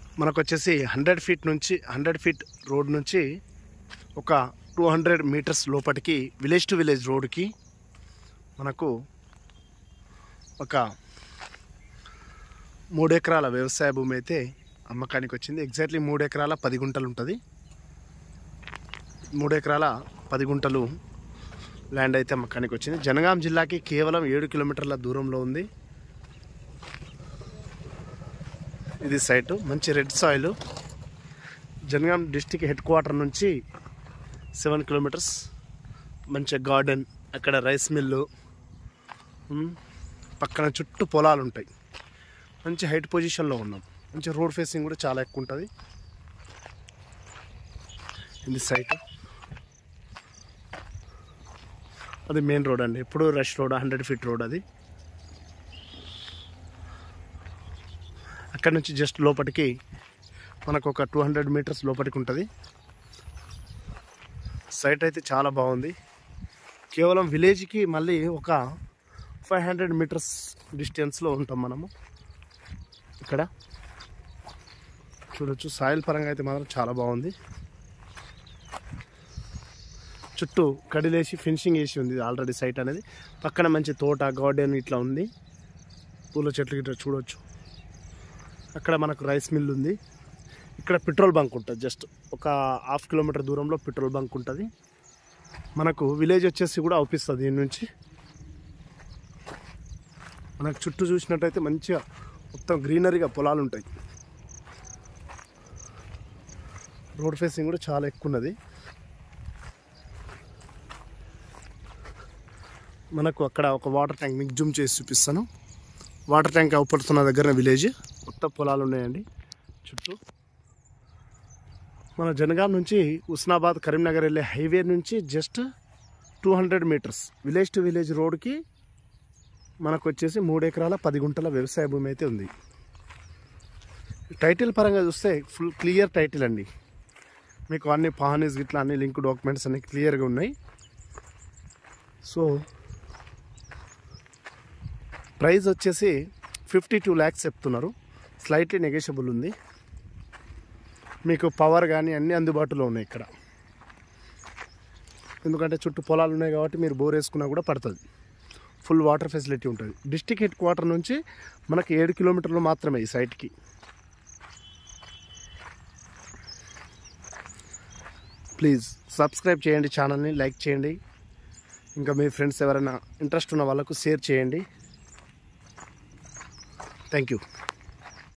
మనకు వచ్చేసి hundred feet నుంచి హండ్రెడ్ ఫీట్ రోడ్ నుంచి ఒక టూ హండ్రెడ్ మీటర్స్ లోపలికి విలేజ్ టు విలేజ్ రోడ్కి మనకు ఒక మూడు ఎకరాల వ్యవసాయ భూమి అయితే అమ్మకానికి వచ్చింది ఎగ్జాక్ట్లీ మూడు ఎకరాల పది గుంటలు ఉంటుంది మూడు ఎకరాల పది గుంటలు ల్యాండ్ అయితే అమ్మకానికి వచ్చింది జనగాం జిల్లాకి కేవలం ఏడు కిలోమీటర్ల దూరంలో ఉంది ఇది సైటు మంచి red soil Jangaon district headquarter నుంచి సెవెన్ కిలోమీటర్స్ మంచి గార్డెన్ అక్కడ రైస్ మిల్లు ఉమ్, పక్కన చుట్టూ పొలాలు ఉంటాయి మంచి హైట్ పొజిషన్లో ఉన్నాం మంచి రోడ్ ఫేసింగ్ కూడా చాలా ఎక్కువ ఉంటుంది ఇది సైట్ అది మెయిన్ రోడ్ అండి ఎప్పుడు rush road hundred feet road అది అక్కడ నుంచి జస్ట్ లోపలికి మనకు ఒక టూ హండ్రెడ్ మీటర్స్ లోపలికి ఉంటుంది సైట్ అయితే చాలా బాగుంది కేవలం విలేజ్కి మళ్ళీ ఒక ఫైవ్ హండ్రెడ్ మీటర్స్ డిస్టెన్స్లో ఉంటాం మనము ఇక్కడ చూడొచ్చు సాయిల్ పరంగా అయితే మాత్రం చాలా బాగుంది చుట్టూ కడిలేసి ఫినిషింగ్ వేసి ఉంది ఆల్రెడీ సైట్ అనేది పక్కన మంచి తోట గార్డెన్ ఇట్లా ఉంది పూల చెట్లు ఇట్లా చూడొచ్చు అక్కడ మనకు రైస్ మిల్ ఉంది ఇక్కడ పెట్రోల్ బంక్ ఉంటుంది జస్ట్ ఒక హాఫ్ కిలోమీటర్ దూరంలో పెట్రోల్ బంక్ ఉంటుంది మనకు విలేజ్ వచ్చేసి కూడా అవుపిస్తుంది దీని నుంచి మనకు చుట్టూ చూసినట్టయితే మంచిగా మొత్తం గ్రీనరీగా పొలాలు ఉంటాయి రోడ్ ఫేసింగ్ కూడా చాలా ఎక్కువ ఉన్నది మనకు అక్కడ ఒక వాటర్ ట్యాంక్ మీకు జూమ్ చేసి చూపిస్తాను వాటర్ ట్యాంక్ అవుపడుతున్న దగ్గర విలేజ్ మొత్తం పొలాలు ఉన్నాయండి చుట్టూ మన జనగాం నుంచి ఉస్నాబాద్ కరీంనగర్ వెళ్ళే హైవే నుంచి just two hundred metres village to village రోడ్కి మనకు వచ్చేసి మూడు ఎకరాల పది గుంటల వ్యవసాయ భూమి అయితే ఉంది టైటిల్ పరంగా చూస్తే ఫుల్ క్లియర్ టైటిల్ అండి మీకు అన్ని పానీస్ గిట్లా అన్ని లింక్ డాక్యుమెంట్స్ అన్ని క్లియర్గా ఉన్నాయి సో ప్రైస్ వచ్చేసి ఫిఫ్టీ టూ ల్యాక్స్ చెప్తున్నారు స్లైట్లీ నెగోషియబుల్ ఉంది మీకు పవర్ కానీ అన్నీ అందుబాటులో ఉన్నాయి ఇక్కడ ఎందుకంటే చుట్టూ పొలాలు ఉన్నాయి కాబట్టి మీరు బోర్ వేసుకున్నా కూడా పడుతుంది ఫుల్ వాటర్ ఫెసిలిటీ ఉంటుంది డిస్టిక్ హెడ్ క్వార్టర్ నుంచి మనకి ఏడు కిలోమీటర్లు మాత్రమే ఈ సైట్కి ప్లీజ్ సబ్స్క్రైబ్ చేయండి ఛానల్ని లైక్ చేయండి ఇంకా మీ ఫ్రెండ్స్ ఎవరైనా ఇంట్రెస్ట్ ఉన్న వాళ్ళకు షేర్ చేయండి థ్యాంక్ యూ